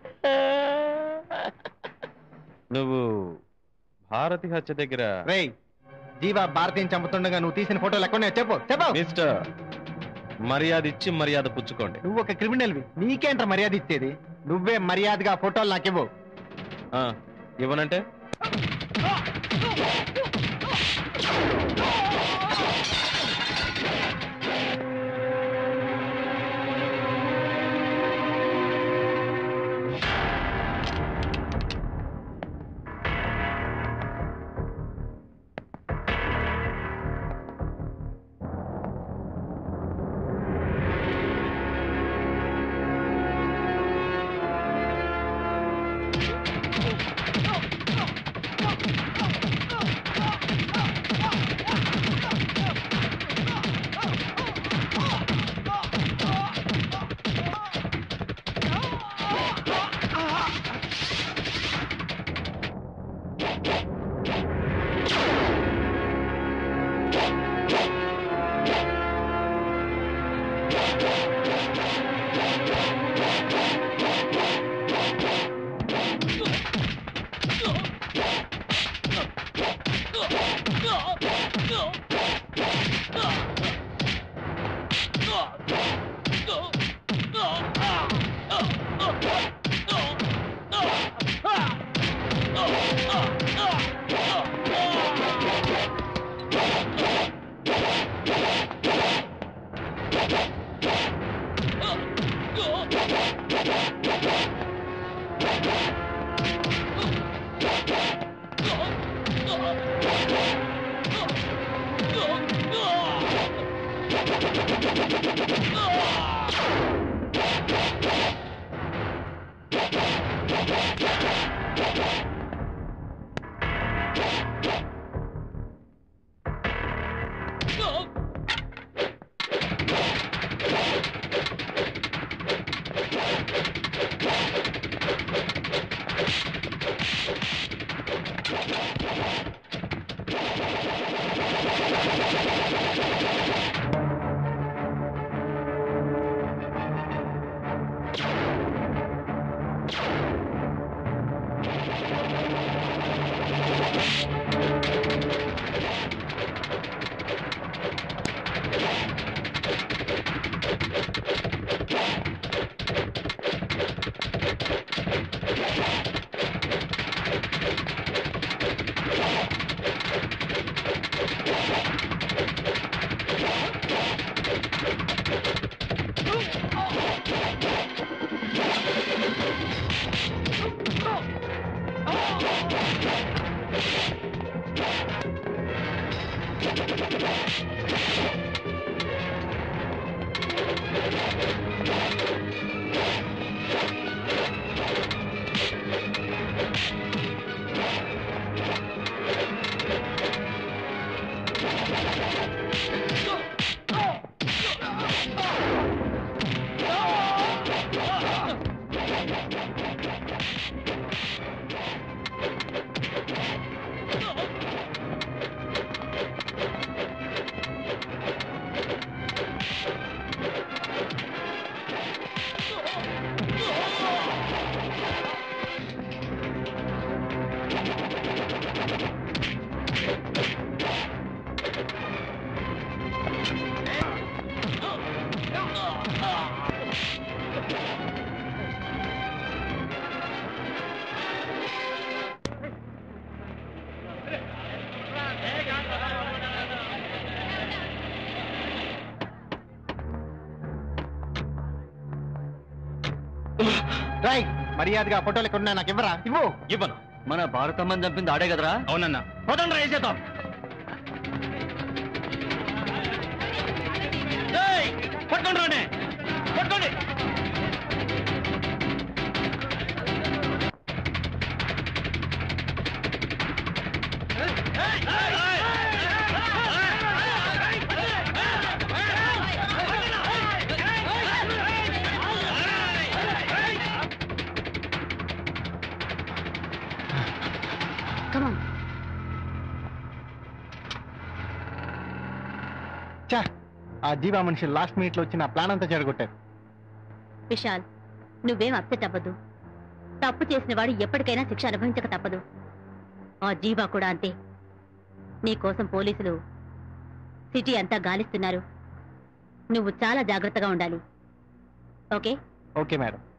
నువ్వు భారతి హత్య దగ్గర రేయ్ జీవా భారతీయం చంపుతుండగా నువ్వు తీసిన ఫోటోలు ఎక్కడ చెప్పు చెప్పు మిస్టర్ మర్యాద ఇచ్చి మర్యాద పుచ్చుకోండి నువ్వు ఒక క్రిమినల్వి నీకేంట్రా మర్యాద ఇచ్చేది నువ్వే మర్యాదగా ఫోటోలు నాకివ్వు ఆ, ఇవ్వనంటే రాయ్ మర్యాదగా ఫోటోలు ఎక్కడ నాకు ఇవ్వరా ఇవ్వు ఇవ్వను మన భారతమ్మని చంపింది ఆడే కదరా అవునన్నా పోతండ్రా వేసేద్దాం పట్టుకోండి రాండి పట్టుకోండి చా ఆ జీవా మనిషి లాస్ట్ మినిట్ లో వచ్చి నా ప్లాన్ అంతా చెడగొట్టారు విశాల్ నువ్వేం అప్సెట్ అవ్వద్దు తప్పు చేసిన వాడు ఎప్పటికైనా శిక్ష అనుభవించక తప్పదు ఆ జీవా కూడా అంతే నీకోసం పోలీసులు సిటీ అంతా గాలిస్తున్నారు నువ్వు చాలా జాగ్రత్తగా ఉండాలి ఓకే ఓకే మేడం